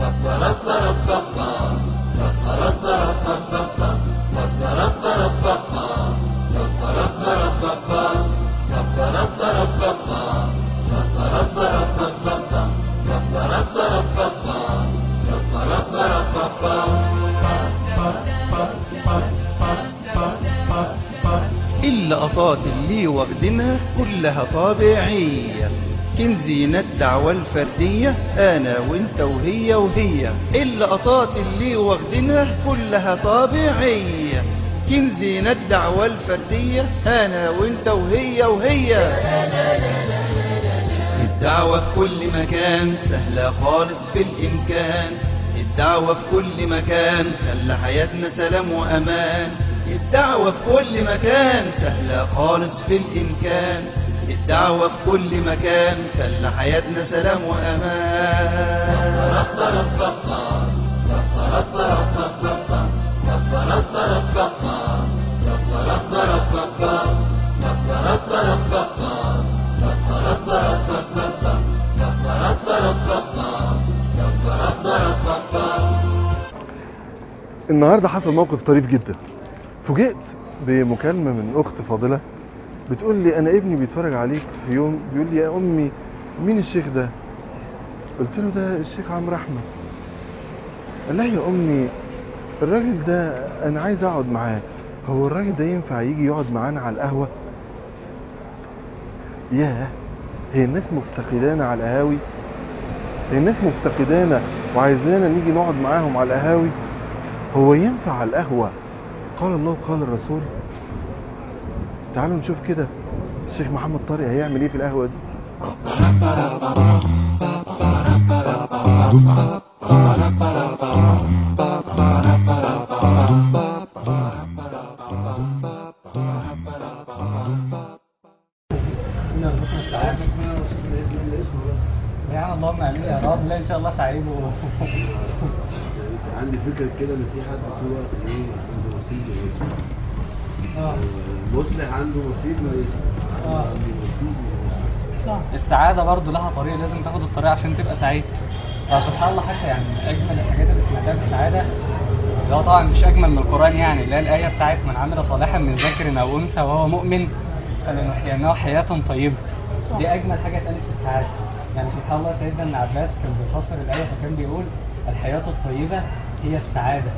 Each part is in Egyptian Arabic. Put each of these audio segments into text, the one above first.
اللقطات اللي واخدينها كلها طابعية كنزينة الدعوة الفردية أنا وإنت وهي وهي اللقطات اللي واخدينها كلها طابعية كنزينة الدعوة الفردية أنا وإنت وهي وهي الدعوة في كل مكان سهلة خالص في الإمكان الدعوة في كل مكان خلى حياتنا سلام وأمان الدعوة في كل مكان سهلة خالص في الإمكان الدعوة في كل مكان خلى حياتنا سلام النهارده حصل موقف طريف جدا فوجئت بمكالمة من أخت فاضلة بتقول لي أنا ابني بيتفرج عليك في يوم بيقول لي يا أمي مين الشيخ ده؟ قلت له ده الشيخ عمرو أحمد قال لها يا أمي الراجل ده أنا عايز أقعد معاه هو الراجل ده ينفع يجي يقعد معانا على القهوة؟ ياه هي الناس مفتقدانا على القهاوي هي الناس مفتقدانا وعايزانا نيجي نقعد معاهم على القهاوي هو ينفع على القهوة قال الله وقال الرسول تعالوا نشوف كده الشيخ محمد طارق هيعمل ايه في القهوة دي يعني اللهم امين يا رب لا ان شاء الله سعيد و... عندي فكرة كده ان في حد طول الوقت ايه عنده رصيد ويسمع اه المصلح عنده رصيد ما يسمع آه. عنده رصيد صح السعادة برضو لها طريق لازم تاخد الطريق عشان تبقى سعيد فسبحان الله حتى يعني من اجمل الحاجات اللي سمعتها في السعادة اللي هو طبعا مش اجمل من القرآن يعني اللي هي الآية بتاعت من عمل صالحا من ذكر او انثى وهو مؤمن فلنحيينه حياة طيبة دي اجمل حاجة اتقالت في السعادة يعني سبحان الله سيدنا ابن عباس كان بيفسر الآية فكان بيقول الحياة الطيبة هي السعادة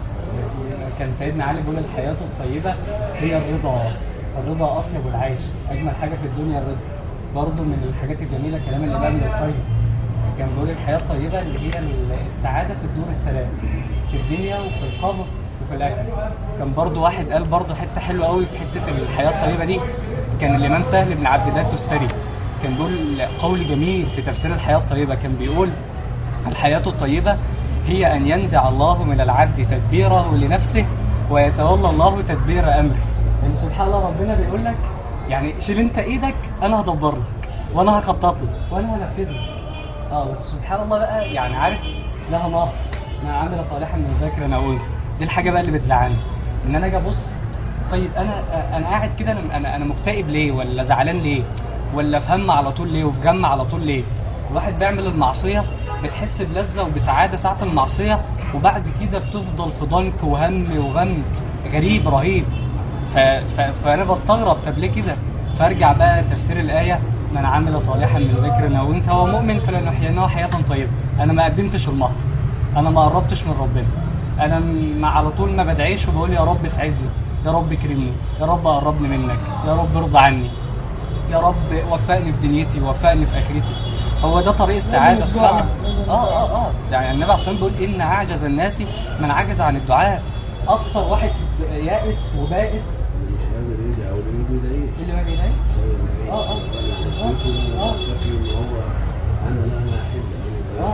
كان سيدنا علي بيقول الحياة الطيبة هي الرضا الرضا أطيب العيش أجمل حاجة في الدنيا الرضا برضه من الحاجات الجميلة كلام الإمام ابن القيم كان بيقول الحياة الطيبة اللي هي السعادة في الدور الثلاث في الدنيا وفي القبر وفي الآخرة كان برضه واحد قال برضه حتة حلوة قوي في حتة الحياة الطيبة دي كان الإمام سهل بن عبد الله التستري كان بيقول قول جميل في تفسير الحياة الطيبة كان بيقول الحياة الطيبة هي أن ينزع الله من العبد تدبيره لنفسه ويتولى الله تدبير أمره يعني سبحان الله ربنا بيقول لك يعني شيل انت ايدك انا هدبر لك وانا هخطط لك وانا هنفذ لك اه بس سبحان الله بقى يعني عارف لها نار ما عمل صالحا من ذكر او انثى دي الحاجه بقى اللي بتزعلني ان انا اجي ابص طيب انا انا قاعد كده انا انا انا مكتئب ليه ولا زعلان ليه ولا في هم على طول ليه وفي جم على طول ليه الواحد بيعمل المعصيه بتحس بلذه وبسعاده ساعه المعصيه وبعد كده بتفضل في ضنك وهم وغم غريب رهيب ف... ف... فانا بستغرب طب ليه كده فارجع بقى تفسير الايه من عمل صالحا من ذكر او انثى هو مؤمن فلنحيينه حياه طيبه انا ما قدمتش المهر انا ما قربتش من ربنا انا م- على طول ما بدعيش وبقول يا رب اسعدني يا رب كرمني يا رب قربني منك يا رب ارضى عني يا رب وفقني في دنيتي وفقني في اخرتي هو ده طريق السعاده سبحان الله اه اه اه يعني النبي عليه الصلاه والسلام بيقول ان اعجز الناس من عجز عن الدعاء اكثر واحد يائس وبائس مش قادر يدعي او اللي بيجي يدعي اللي ما بيلاقيش اه آه، آه. آه. اه فاكر ان هو انا لا انا احب آه.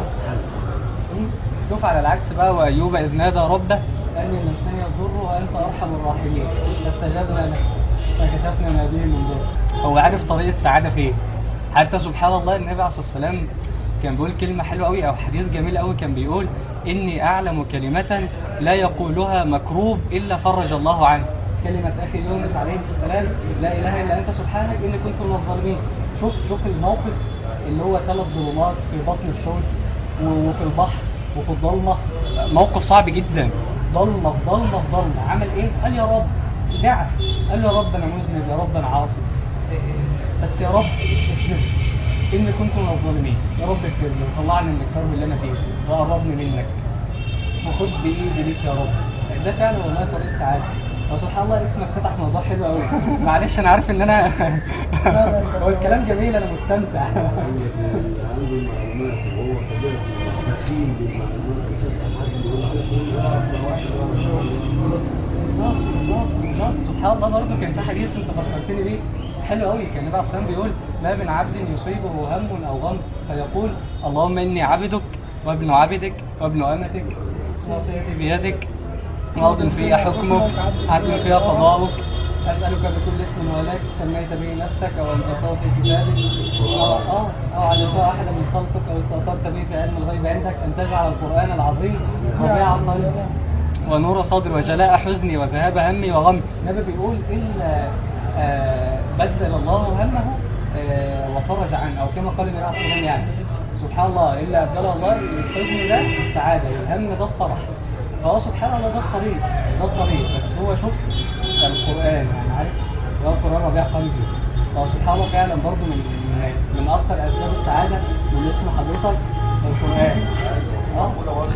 شوف على العكس بقى وايوب اذ نادى ربه اني مسني الضر وانت ارحم الراحمين فاستجبنا له فكشفنا ما به من ضر هو عارف طريق السعاده فين حتى سبحان الله النبي عليه الصلاه والسلام كان بيقول كلمه حلوه قوي او حديث جميل قوي كان بيقول اني اعلم كلمه لا يقولها مكروب الا فرج الله عنه كلمه اخي يونس عليه السلام لا اله الا انت سبحانك اني كنت من الظالمين شوف شوف الموقف اللي هو ثلاث ظلمات في بطن الحوت و- وفي البحر وفي الضلمه موقف صعب جدا ضلمه في ضلمه في ضلمه عمل ايه؟ قال يا رب دعا قال له يا رب انا مذنب يا رب انا عاصي بس يا رب اكشف اني كنت من الظالمين يا رب اغفر لي وطلعني من الكرب اللي انا فيه وقربني منك وخد بايدي ليك يا رب ده فعلا والله طريق السعاده وسبحان الله اسمك فتح موضوع حلو قوي معلش انا عارف ان انا هو الكلام جميل انا مستمتع عندك اللي عنده المعلومات وهو طبيعته بخيل بالمعلومات بيصدق حد يقول بالظبط بالظبط بالظبط سبحان الله برضه كان في حديث انت فكرتني بيه حلو قوي كان النبي عليه الصلاه والسلام بيقول ما من عبد يصيبه هم او غم فيقول اللهم اني عبدك وابن عبدك وابن امتك ناصيتي بيدك ماض في حكمك عدل فيها قضاؤك أسألك بكل اسم ولك سميت به نفسك أو أنزلته في كتابك أو آه أو علمته أحدا من خلقك أو استأثرت به في علم الغيب عندك أن تجعل القرآن العظيم ربيع قلبي ونور صدري وجلاء حزني وذهاب همي وغمي النبي بيقول إلا آه بدل الله همه آه وفرج عنه أو كما قال النبي عليه الصلاة والسلام يعني سبحان الله إلا أبدل الله الحزن ده السعادة والهم ده الفرح فهو سبحان الله ده الطريق ده الطريق بس هو شوف ده القرآن يعني عارف ده القرآن ربيع قلبي فهو سبحان الله فعلا برضه من من من أكثر أسباب السعادة من اسم حضرتك القرآن اه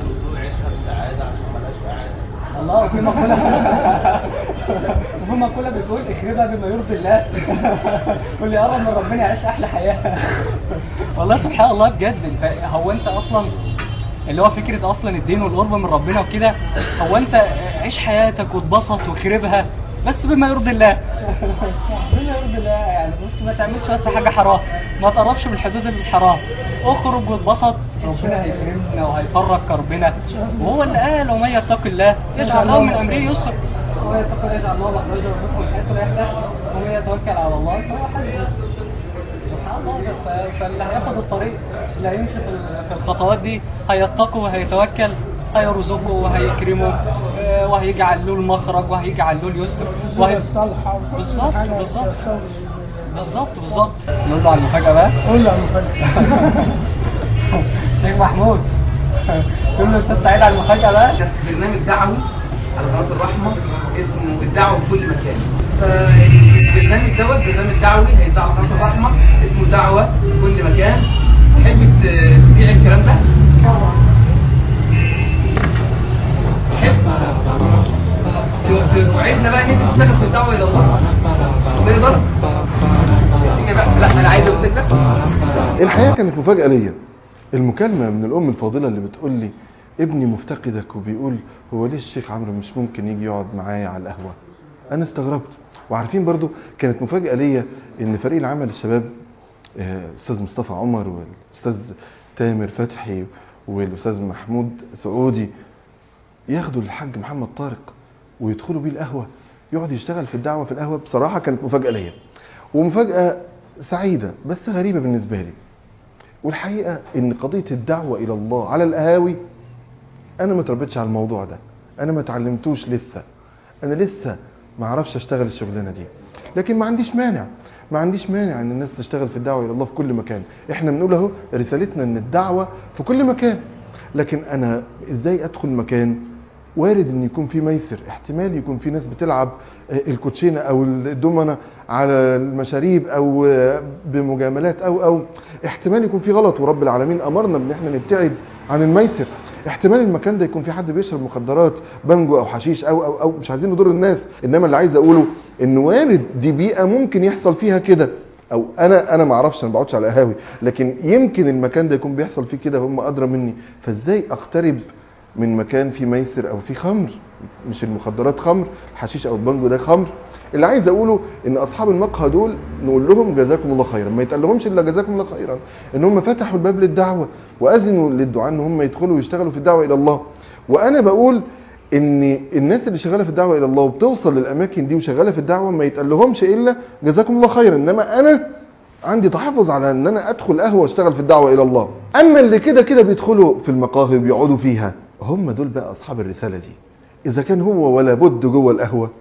الله وفي مقولة وفي مقولة بتقول اخربها بما يرضي الله واللي يقرب من ربنا يعيش أحلى حياة والله سبحان الله بجد انت هو انت أصلا اللي هو فكرة أصلا الدين والقرب من ربنا وكده هو أنت عيش حياتك واتبسط واخربها بس بما يرضي الله بما يرضي الله يعني بص ما تعملش بس حاجة حرام ما تقربش من حدود الحرام اخرج واتبسط ربنا هيكرمنا وهيفرج كربنا وهو اللي قال ومن يتق الله يجعل له من أمره يسر ومن يتق الله يجعل له مخرجا ويرزقه من حيث لا يحتسب ومن يتوكل على الله فهو حسبه سبحان الله ف- فاللي هياخد الطريق اللي هيمشي في ال- في الخطوات دي هيتقي وهيتوكل هيرزقه وهيكرمه آه، وهيجعل له المخرج وهيجعل له اليسر وهي... الصالحة بالظبط بالظبط بالظبط بالظبط نقول له على المفاجأة بقى قول له المفاجأة شيخ محمود تقول له استاذ سعيد على المفاجأة بقى برنامج دعوي على قناه الرحمه اسمه الدعوه في كل مكان فالبرنامج دوت برنامج دعوي هيتذاع على قناه الرحمه اسمه دعوه في كل مكان تحب ت- تذيع الكلام ده؟ تحب ت- توعدنا بقى ان انت تشتغل في الدعوه الى الله تقدر؟ اديني بقى لا انا عايز اوصل لك الحقيقه كانت مفاجاه ليا المكالمه من الام الفاضله اللي بتقول لي ابني مفتقدك وبيقول هو ليه الشيخ عمرو مش ممكن يجي يقعد معايا على القهوه انا استغربت وعارفين برضو كانت مفاجاه ليا ان فريق العمل الشباب آه، استاذ مصطفى عمر والاستاذ تامر فتحي والاستاذ محمود سعودي ياخدوا الحاج محمد طارق ويدخلوا بيه القهوه يقعد يشتغل في الدعوه في القهوه بصراحه كانت مفاجاه ليا ومفاجاه سعيده بس غريبه بالنسبه لي والحقيقه ان قضيه الدعوه الى الله على القهاوي انا ما تربيتش على الموضوع ده انا ما اتعلمتوش لسه انا لسه ما اعرفش اشتغل الشغلانه دي لكن ما عنديش مانع ما عنديش مانع ان الناس تشتغل في الدعوه الى الله في كل مكان احنا بنقول اهو رسالتنا ان الدعوه في كل مكان لكن انا ازاي ادخل مكان وارد ان يكون في ميسر احتمال يكون في ناس بتلعب آه، الكوتشينه او الدومنه على المشاريب او آه، بمجاملات او او احتمال يكون في غلط ورب العالمين امرنا ان احنا نبتعد عن الميسر احتمال المكان ده يكون في حد بيشرب مخدرات بانجو او حشيش او او او مش عايزين نضر الناس انما اللي عايز اقوله ان وارد دي بيئه ممكن يحصل فيها كده او انا انا ما اعرفش انا ما بقعدش على قهاوي لكن يمكن المكان ده يكون بيحصل فيه كده هم ادرى مني فازاي اقترب من مكان فيه ميسر او فيه خمر مش المخدرات خمر الحشيش او البانجو ده خمر اللي عايز اقوله ان اصحاب المقهى دول نقول لهم جزاكم الله خيرا ما يتقال لهمش الا جزاكم الله خيرا ان هم فتحوا الباب للدعوه واذنوا للدعاء ان هم يدخلوا ويشتغلوا في الدعوه الى الله وانا بقول ان الناس اللي شغاله في الدعوه الى الله وبتوصل للاماكن دي وشغاله في الدعوه ما يتقال لهمش الا جزاكم الله خيرا انما انا عندي تحفظ على ان انا ادخل قهوه واشتغل في الدعوه الى الله اما اللي كده كده بيدخلوا في المقاهي وبيقعدوا فيها هم دول بقى اصحاب الرساله دي اذا كان هو ولا بد جوه القهوه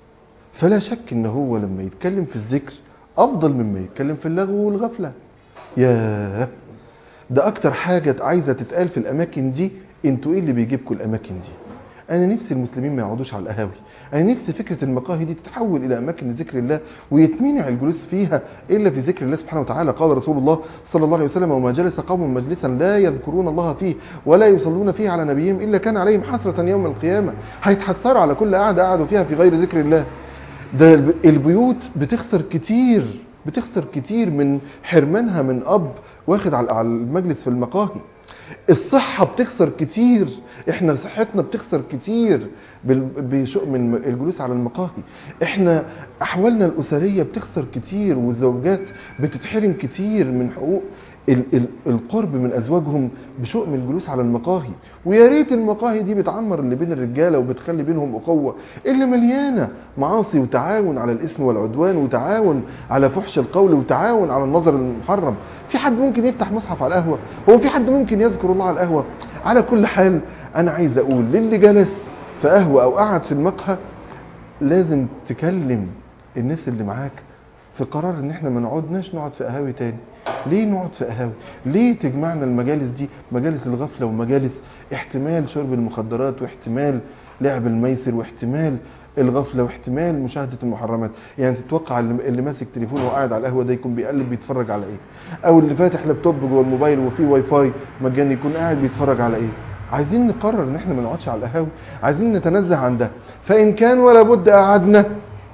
فلا شك ان هو لما يتكلم في الذكر افضل مما يتكلم في اللغو والغفله ياه ده اكتر حاجه عايزه تتقال في الاماكن دي انتوا ايه اللي بيجيبكم الاماكن دي انا نفسي المسلمين ما يقعدوش على القهاوي انا نفسي فكره المقاهي دي تتحول الى اماكن لذكر الله ويتمنع الجلوس فيها الا في ذكر الله سبحانه وتعالى قال رسول الله صلى الله عليه وسلم وما جلس قوم مجلسا لا يذكرون الله فيه ولا يصلون فيه على نبيهم الا كان عليهم حسره يوم القيامه هيتحسروا على كل قعده قعدوا فيها في غير ذكر الله ده الب- البيوت بتخسر كتير بتخسر كتير من حرمانها من اب واخد على على المجلس في المقاهي الصحة بتخسر كتير احنا صحتنا بتخسر كتير بال- بشؤم الم- الجلوس على المقاهي احنا احوالنا الاسرية بتخسر كتير والزوجات بتتحرم كتير من حقوق ال- ال- القرب من ازواجهم بشؤم الجلوس على المقاهي ويا ريت المقاهي دي بتعمر اللي بين الرجاله وبتخلي بينهم اخوه اللي مليانه معاصي وتعاون على الاثم والعدوان وتعاون على فحش القول وتعاون على النظر المحرم في حد ممكن يفتح مصحف على القهوه هو في حد ممكن يذكر الله على القهوه على كل حال انا عايز اقول للي جلس في قهوه او قعد في المقهى لازم تكلم الناس اللي معاك في قرار ان احنا ما نقعدناش نقعد في قهاوي تاني ليه نقعد في قهاوي ليه تجمعنا المجالس دي مجالس الغفله ومجالس احتمال شرب المخدرات واحتمال لعب الميسر واحتمال الغفله واحتمال مشاهده المحرمات يعني تتوقع اللي اللي ماسك تليفونه وقاعد على القهوه ده يكون بيقلب بيتفرج على ايه او اللي فاتح لابتوب جوه الموبايل وفيه واي فاي مجاني يكون قاعد بيتفرج على ايه عايزين نقرر ان احنا ما نقعدش على القهاوي عايزين نتنزه عن ده فان كان ولا بد قعدنا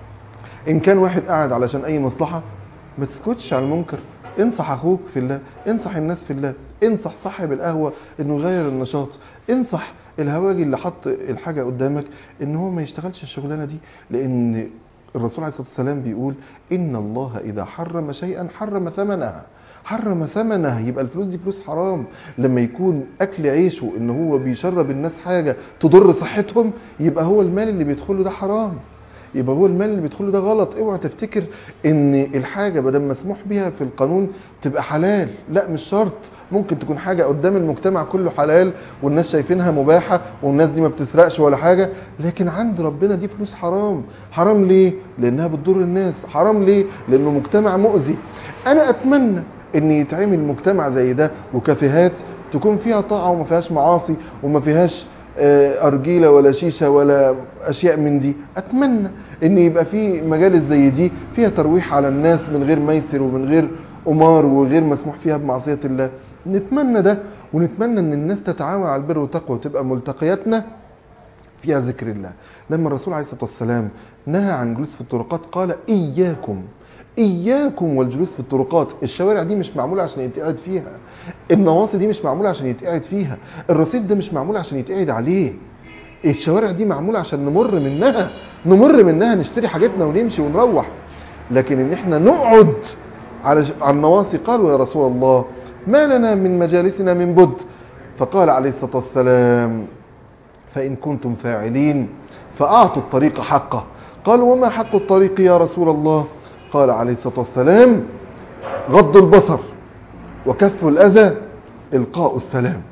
ان كان واحد قاعد علشان اي مصلحه ما تسكتش على المنكر انصح اخوك في الله انصح الناس في الله انصح صاحب القهوه انه يغير النشاط انصح الهواجي اللي حط الحاجه قدامك ان هو ما يشتغلش الشغلانه دي لان الرسول عليه الصلاه والسلام بيقول ان الله اذا حرم شيئا حرم ثمنها حرم ثمنها يبقى الفلوس دي فلوس حرام لما يكون اكل عيشه ان هو بيشرب الناس حاجه تضر صحتهم يبقى هو المال اللي بيدخله ده حرام يبقى هو المال اللي بيدخله ده غلط اوعى تفتكر ان الحاجه بدل مسموح بيها في القانون تبقى حلال لا مش شرط ممكن تكون حاجه قدام المجتمع كله حلال والناس شايفينها مباحه والناس دي ما بتسرقش ولا حاجه لكن عند ربنا دي فلوس حرام حرام ليه لانها بتضر الناس حرام ليه لانه مجتمع مؤذي انا اتمنى ان يتعمل مجتمع زي ده وكافيهات تكون فيها طاعه وما فيهاش معاصي وما فيهاش آه، ارجيله ولا شيشه ولا اشياء من دي اتمنى ان يبقى في مجالس زي دي فيها ترويح على الناس من غير ميسر ومن غير قمار وغير مسموح فيها بمعصيه الله نتمنى ده ونتمنى ان الناس تتعاون على البر والتقوى وتبقى ملتقياتنا فيها ذكر الله لما الرسول عليه الصلاه والسلام نهى عن الجلوس في الطرقات قال اياكم اياكم والجلوس في الطرقات الشوارع دي مش معموله عشان يتقعد فيها النواصي دي مش معموله عشان يتقعد فيها الرصيف ده مش معمول عشان يتقعد عليه الشوارع دي معموله عشان نمر منها نمر منها نشتري حاجتنا ونمشي ونروح لكن ان احنا نقعد على على النواصي قالوا يا رسول الله ما لنا من مجالسنا من بد فقال عليه الصلاه والسلام فإن كنتم فاعلين فأعطوا الطريق حقه قالوا وما حق الطريق يا رسول الله قال عليه الصلاة والسلام غض البصر وكف الأذى إلقاء السلام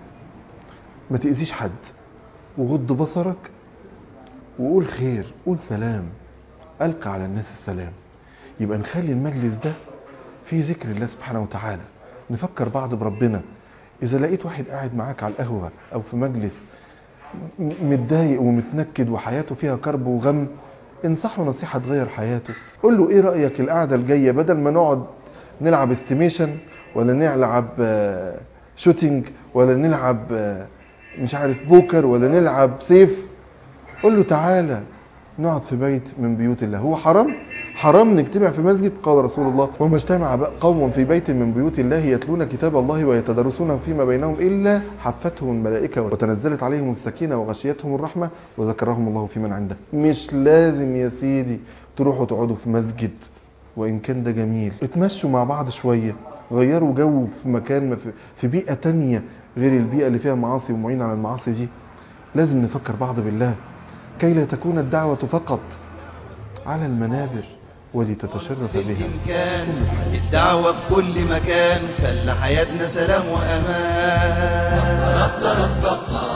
ما تأذيش حد وغض بصرك وقول خير قول سلام ألقى على الناس السلام يبقى نخلي المجلس ده في ذكر الله سبحانه وتعالى نفكر بعض بربنا إذا لقيت واحد قاعد معاك على القهوة أو في مجلس م- متضايق ومتنكد وحياته فيها كرب وغم انصحه نصيحة تغير حياته قول له ايه رأيك القعدة الجاية بدل ما نقعد نلعب استيميشن ولا نلعب آه، شوتينج ولا نلعب آه، مش عارف بوكر ولا نلعب سيف قول له تعالى نقعد في بيت من بيوت الله هو حرام حرام نجتمع في مسجد قال رسول الله وما اجتمع بقى قوم في بيت من بيوت الله يتلون كتاب الله ويتدرسونه فيما بينهم إلا حفتهم الملائكة وتنزلت عليهم السكينة وغشيتهم الرحمة وذكرهم الله في من عنده مش لازم يا سيدي تروحوا تقعدوا في مسجد وإن كان ده جميل اتمشوا مع بعض شوية غيروا جو في مكان في- في بيئة تانية غير البيئة اللي فيها معاصي ومعين على المعاصي دي لازم نفكر بعض بالله كي لا تكون الدعوة فقط على المنابر ولتتشرف في بها الإمكان الدعوة في كل مكان خلى حياتنا سلام وأمان